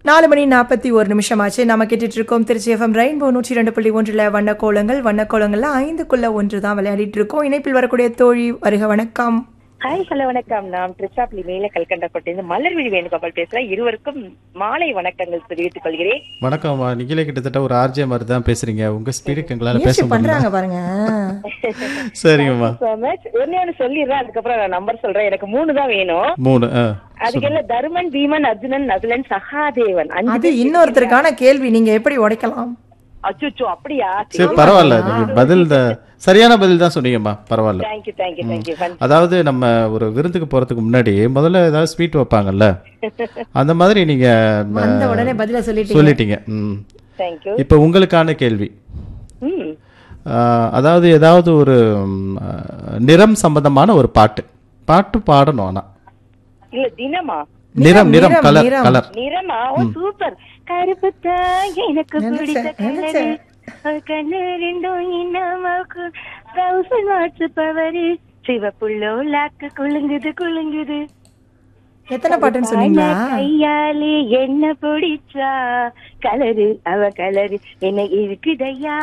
நாலு மணி நாற்பத்தி ஒரு நிமிஷம் ஆச்சு நம்ம கேட்டுட்டு இருக்கோம் திருச்சி எஃப்எம் ரெயின்போ நூற்றி ரெண்டு புள்ளி ஒன்றில் வண்ணக்கோலங்கள் வண்ணக்கோலங்கள்ல ஐந்துக்குள்ள ஒன்று தான் விளையாடிட்டு இருக்கோம் இணைப்பில் வரக்கூடிய தோழி வருக வணக்கம் ஹாய் ஹலோ வணக்கம் நான் திருச்சாப்பிளி மேல கல்கண்டப்பட்டிருந்து மலர்விழி வேணுகோபால் பேசுறேன் இருவருக்கும் மாலை வணக்கங்கள் தெரிவித்துக் கொள்கிறேன் வணக்கம்மா நீங்களே கிட்டத்தட்ட ஒரு ஆர்ஜே மாதிரி தான் பேசுறீங்க உங்க ஸ்பீடுக்கு எங்களால பேச முயற்சி முடியல பண்றாங்க பாருங்க சரிங்கம்மா So much. ஒண்ணே ஒண்ணு சொல்லிடுறேன் அதுக்கப்புறம் நான் நம்பர் சொல்றேன் எனக்கு மூணு தான் வேணும் மூணு ஆ அதுக்கு என்ன தருமன் பீமன் அர்ஜுனன் நகுலன் சகாதேவன் அஞ்சு அது இன்னொருத்தருக்கான கேள்வி நீங்க எப்படி உடைக்கலாம் அச்சுச்சோ அப்படியா சரி பரவாயில்ல நீங்க பதில் தான் சரியான பதில் தான் சொன்னீங்கம்மா பரவாயில்ல தேங்க்யூ தேங்க்யூ தேங்க்யூ அதாவது நம்ம ஒரு விருந்துக்கு போறதுக்கு முன்னாடி முதல்ல ஏதாவது ஸ்வீட் வைப்பாங்கல்ல அந்த மாதிரி நீங்க ம, அந்த உடனே பதில சொல்லிட்டீங்க சொல்லிட்டீங்க ம் தேங்க்யூ இப்போ உங்களுக்கான கேள்வி ம் ஆ, அதாவது ஏதாவது ஒரு ம், ஆ, நிறம் சம்பந்தமான ஒரு பாட்டு பாட்டு பாடணும் ஆனா இல்ல தினமா நிறம் நிறம் நிறம், கலர் நிறம். கலர் நிறமா ஓ சூப்பர் கருப்பு தான் எனக்கு பிடித்த நினைச்சேன், கலரு கண்ணு ரெண்டும் இன்னமாக்கு தௌசண்ட் வாட்ஸ் பவரு சிவப்புள்ளோ லாக்கு குலுங்குது குலுங்குது எத்தனை பாட்டுன்னு சொன்னீங்களா கையாலே என்ன பிடிச்சா கலரு அவ கலரு என்ன இருக்குதையா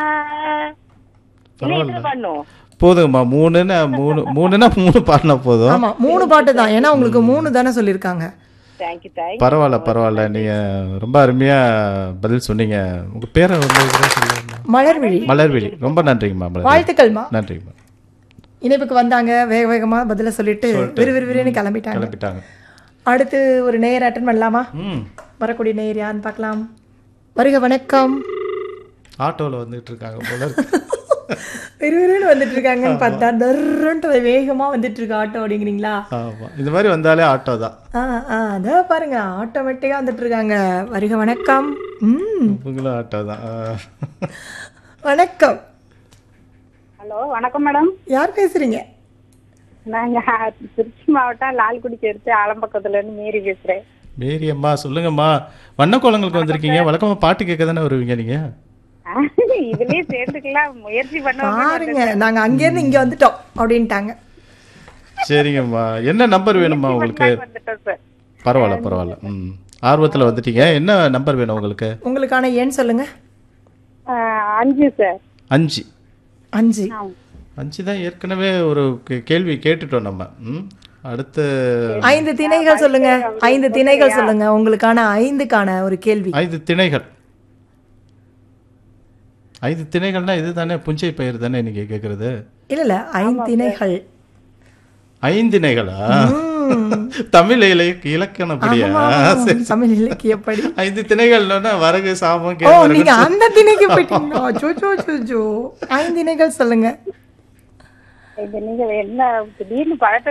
என்ன இதுல பண்ணும் போதுங்கம்மா மூணுன்னா மூணு மூணுன்னா மூணு பாடினா போதும் ஆமா மூணு பாட்டு தான் ஏன்னா உங்களுக்கு மூணு தானே சொல்லியிருக்காங்க தேங்க்யூ தேங்க்யூ பரவாயில்ல பரவாயில்ல நீங்க ரொம்ப அருமையா பதில் சொன்னீங்க உங்க பேரை வந்து கூட சொல்லுங்க மலர்விழி மலர்விழி ரொம்ப நன்றிங்கம்மா மலர்விழி வாழ்த்துக்கள்மா நன்றிங்கம்மா இணைப்புக்கு வந்தாங்க வேக வேகமா பதில சொல்லிட்டு விறுவிறுவிறுன்னு கிளம்பிட்டாங்க கிளம்பிட்டாங்க அடுத்து ஒரு நேயர் அட்டன் பண்ணலாமா ம் வரக்கூடிய நேயர் யாருன்னு பார்க்கலாம் வருக வணக்கம் ஆட்டோவில் வந்துட்டு இருக்காங்க போல இருக்கு. விறுவிறுன்னு வந்துட்டு இருக்காங்கன்னு பார்த்தா தர்றன்ட்டு வேகமா வந்துட்டு இருக்கு ஆட்டோ அப்படிங்கிறீங்களா ஆமா இந்த மாதிரி வந்தாலே ஆட்டோ தான் ஆ ஆ அதான் பாருங்க ஆட்டோமேட்டிக்கா வந்துட்டு இருக்காங்க வருக வணக்கம் ம் இவங்களும் ஆட்டோ தான் ஆ. வணக்கம் ஹலோ வணக்கம் மேடம் யார் பேசுறீங்க நாங்க திருச்சி மாவட்டம் லால்குடி சேர்த்து ஆலம்பக்கத்துல இருந்து மேரி பேசுறேன் மேரி அம்மா சொல்லுங்கம்மா வண்ணக்கோலங்களுக்கு வந்திருக்கீங்க வழக்கமா பாட்டு கேட்க தானே வருவீங்க நீங்க இதுலயே சேர்ந்துக்கலாம் முயற்சி பண்ணுவோம் பாருங்க நாங்க அங்க இருந்து இங்க வந்துட்டோம் அப்படின்ட்டாங்க சரிங்கம்மா என்ன நம்பர் வேணும்மா உங்களுக்கு வந்துட்டோம் சார் பரவாயில்ல பரவாயில்ல ம் ஆர்வத்தில் வந்துட்டீங்க என்ன நம்பர் வேணும் உங்களுக்கு உங்களுக்கான எண் சொல்லுங்க ஆஹ் அஞ்சு சார் அஞ்சு அஞ்சு அஞ்சு தான் ஏற்கனவே ஒரு கே- கேள்வி கேட்டுட்டோம் நம்ம ம் அடுத்து ஐந்து திணைகள் சொல்லுங்க ஐந்து திணைகள் சொல்லுங்க உங்களுக்கான ஐந்துக்கான ஒரு கேள்வி ஐந்து திணைகள் ஐந்து திணைகள்னா இது தானே புஞ்சை பயிர் தானே நீங்க கேட்குறது இல்ல இல்ல ஐந்து திணைகள் ஐந்திணைகளா ம். தமிழ் இலை இலக்கணப்படியா சரி. தமிழ் இலக்கியப்படி ஐந்து திணைகள்னா வரகு சாமம் ஓ கேழ்வரகு நீங்க அந்த திணைக்கு போயிட்டீங்களா சோ சோ சோ சோ ஐந்து திணைகள் சொல்லுங்க இது நீங்க என்ன திடீர்னு பழத்தை